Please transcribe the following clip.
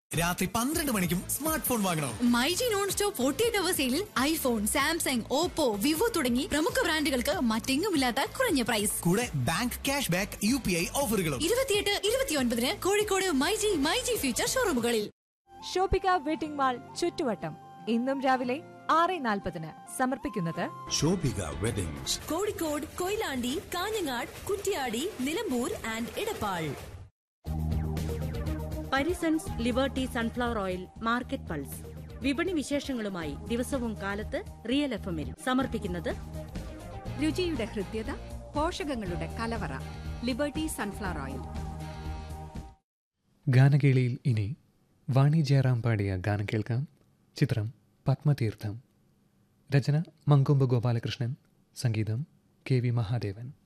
രാത്രി പന്ത്രണ്ട് മണിക്കും സ്മാർട്ട് ഫോൺ വാങ്ങണം myG non stop forty eight hour സെയിലിൽ ഐഫോൺ സാംസങ് ഓപ്പോ വിവോ തുടങ്ങി പ്രമുഖ ബ്രാൻഡുകൾക്ക് മറ്റെങ്ങുമില്ലാത്ത കുറഞ്ഞ പ്രൈസ് കൂടെ bank cash back U P I ഓഫറുകളും ഇരുപത്തിയെട്ട് ഇരുപത്തിയൊൻപതിന് കോഴിക്കോട് മൈജി മൈജി ഫ്യൂച്ചർ ഷോറൂമുകളിൽ ഷോപ്പിക വെഡിംഗ് മാൾ ചുറ്റുവട്ടം ഇന്നും രാവിലെ ആറ് നാൽപ്പതിന് സമർപ്പിക്കുന്നത് Shobhika weddings Kozhikode Koyilandy Kanhangad Kuttiady Nilambur and Edappal Parisons liberty sunflower oil market pulse വിപണി വിശേഷങ്ങളുമായി ദിവസവും കാലത്ത് റിയൽ എഫ് എമ്മിൽ സമർപ്പിക്കുന്നത് രുചിയുടെ ഹൃദ്യത പോഷകങ്ങളുടെ കലവറ ലിബർട്ടി സൺഫ്ലവർ ഓയിൽ ഗാനകേളിയിൽ ഇനി വാണി ജയറാം പാടിയ ഗാനം കേൾക്കാം ചിത്രം പത്മതീർത്ഥം രചന മങ്കൊമ്പ് ഗോപാലകൃഷ്ണൻ സംഗീതം കെ വി മഹാദേവൻ